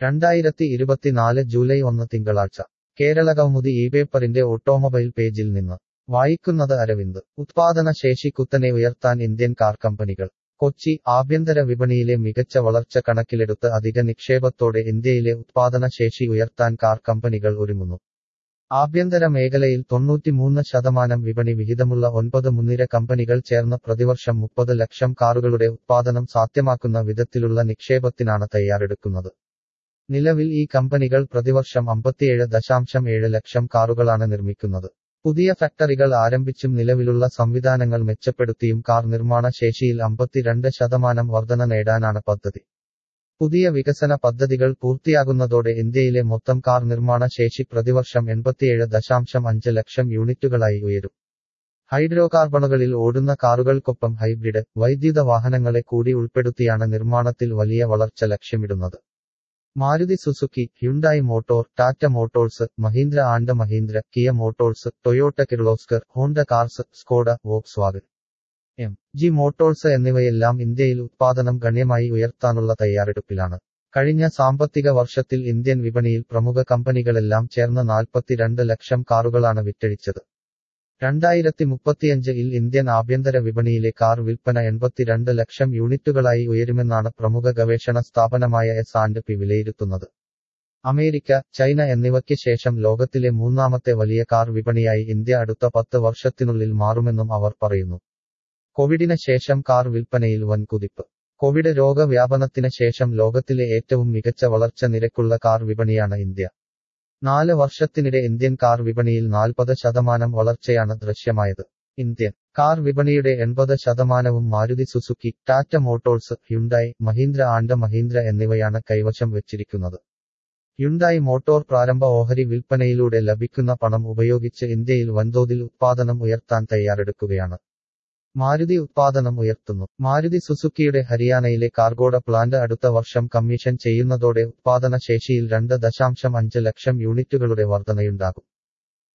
രണ്ടായിരത്തി ഇരുപത്തിനാല് ജൂലൈ ഒന്ന് തിങ്കളാഴ്ച കേരളകൗമുദി ഈ പേപ്പറിന്റെ ഓട്ടോമൊബൈൽ പേജിൽ നിന്ന് വായിക്കുന്നത് അരവിന്ദ് ഉത്പാദന ശേഷി കുത്തനെ ഉയർത്താൻ ഇന്ത്യൻ കാർ കമ്പനികൾ കൊച്ചി ആഭ്യന്തര വിപണിയിലെ മികച്ച വളർച്ച കണക്കിലെടുത്ത് അധിക നിക്ഷേപത്തോടെ ഇന്ത്യയിലെ ഉത്പാദന ശേഷി ഉയർത്താൻ കാർ കമ്പനികൾ ഒരുങ്ങുന്നു ആഭ്യന്തര മേഖലയിൽ തൊണ്ണൂറ്റിമൂന്ന് ശതമാനം വിപണി വിഹിതമുള്ള ഒൻപത് മുൻനിര കമ്പനികൾ ചേർന്ന് പ്രതിവർഷം മുപ്പത് ലക്ഷം കാറുകളുടെ ഉത്പാദനം സാധ്യമാക്കുന്ന വിധത്തിലുള്ള നിക്ഷേപത്തിനാണ് തയ്യാറെടുക്കുന്നത് നിലവിൽ ഈ കമ്പനികൾ പ്രതിവർഷം അമ്പത്തിയേഴ് ദശാംശം ഏഴ് ലക്ഷം കാറുകളാണ് നിർമ്മിക്കുന്നത് പുതിയ ഫാക്ടറികൾ ആരംഭിച്ചും നിലവിലുള്ള സംവിധാനങ്ങൾ മെച്ചപ്പെടുത്തിയും കാർ നിർമ്മാണ ശേഷിയിൽ അമ്പത്തിരണ്ട് ശതമാനം വർധന നേടാനാണ് പദ്ധതി പുതിയ വികസന പദ്ധതികൾ പൂർത്തിയാകുന്നതോടെ ഇന്ത്യയിലെ മൊത്തം കാർ നിർമ്മാണ ശേഷി പ്രതിവർഷം എൺപത്തിയേഴ് ദശാംശം അഞ്ച് ലക്ഷം യൂണിറ്റുകളായി ഉയരും ഹൈഡ്രോകാർബണുകളിൽ ഓടുന്ന കാറുകൾക്കൊപ്പം ഹൈബ്രിഡ് വൈദ്യുത വാഹനങ്ങളെ കൂടി ഉൾപ്പെടുത്തിയാണ് നിർമ്മാണത്തിൽ വലിയ വളർച്ച ലക്ഷ്യമിടുന്നത് Maruti Suzuki Hyundai motor Tata motors Mahindra and Mahindra Kia motors Toyota Kirloskar Honda cars Skoda Volkswagen M G motors എന്നിവയെല്ലാം ഇന്ത്യയിൽ ഉത്പാദനം ഗണ്യമായി ഉയർത്താനുള്ള തയ്യാറെടുപ്പിലാണ് കഴിഞ്ഞ സാമ്പത്തിക വർഷത്തിൽ ഇന്ത്യൻ വിപണിയിൽ പ്രമുഖ കമ്പനികളെല്ലാം ചേർന്ന് നാൽപ്പത്തിരണ്ട് ലക്ഷം കാറുകളാണ് വിറ്റഴിച്ചത് രണ്ടായിരത്തി മുപ്പത്തിയഞ്ചിൽ ഇന്ത്യൻ ആഭ്യന്തര വിപണിയിലെ കാർ വിൽപ്പന എൺപത്തിരണ്ട് ലക്ഷം യൂണിറ്റുകളായി ഉയരുമെന്നാണ് പ്രമുഖ ഗവേഷണ സ്ഥാപനമായ എസ് ആൻഡ് പി വിലയിരുത്തുന്നത് അമേരിക്ക ചൈന എന്നിവയ്ക്ക് ശേഷം ലോകത്തിലെ മൂന്നാമത്തെ വലിയ കാർ വിപണിയായി ഇന്ത്യ അടുത്ത പത്ത് വർഷത്തിനുള്ളിൽ മാറുമെന്നും അവർ പറയുന്നു കോവിഡിന് ശേഷം കാർ വിൽപ്പനയിൽ വൻ കുതിപ്പ് കോവിഡ് രോഗവ്യാപനത്തിന് ശേഷം ലോകത്തിലെ ഏറ്റവും മികച്ച വളർച്ച നിരക്കുള്ള കാർ വിപണിയാണ് ഇന്ത്യ നാല് വർഷത്തിനിടെ ഇന്ത്യൻ കാർ വിപണിയിൽ നാൽപ്പത് ശതമാനം വളർച്ചയാണ് ദൃശ്യമായത് ഇന്ത്യൻ കാർ വിപണിയുടെ എൺപത് ശതമാനവും Maruti Suzuki Tata motors Hyundai Mahindra and Mahindra എന്നിവയാണ് കൈവശം വെച്ചിരിക്കുന്നത് ഹ്യുണ്ടായി മോട്ടോർ പ്രാരംഭ ഓഹരി വിൽപ്പനയിലൂടെ ലഭിക്കുന്ന പണം ഉപയോഗിച്ച് ഇന്ത്യയിൽ വൻതോതിൽ ഉത്പാദനം ഉയർത്താൻ തയ്യാറെടുക്കുകയാണ് മാരുതി ഉത്പാദനം ഉയർത്തുന്നു മാരുതി സുസുക്കിയുടെ ഹരിയാനയിലെ കാർഗോഡ പ്ലാന്റ് അടുത്ത വർഷം കമ്മീഷൻ ചെയ്യുന്നതോടെ ഉത്പാദന ശേഷിയിൽ രണ്ട് ദശാംശം അഞ്ച് ലക്ഷം യൂണിറ്റുകളുടെ വർധനയുണ്ടാകും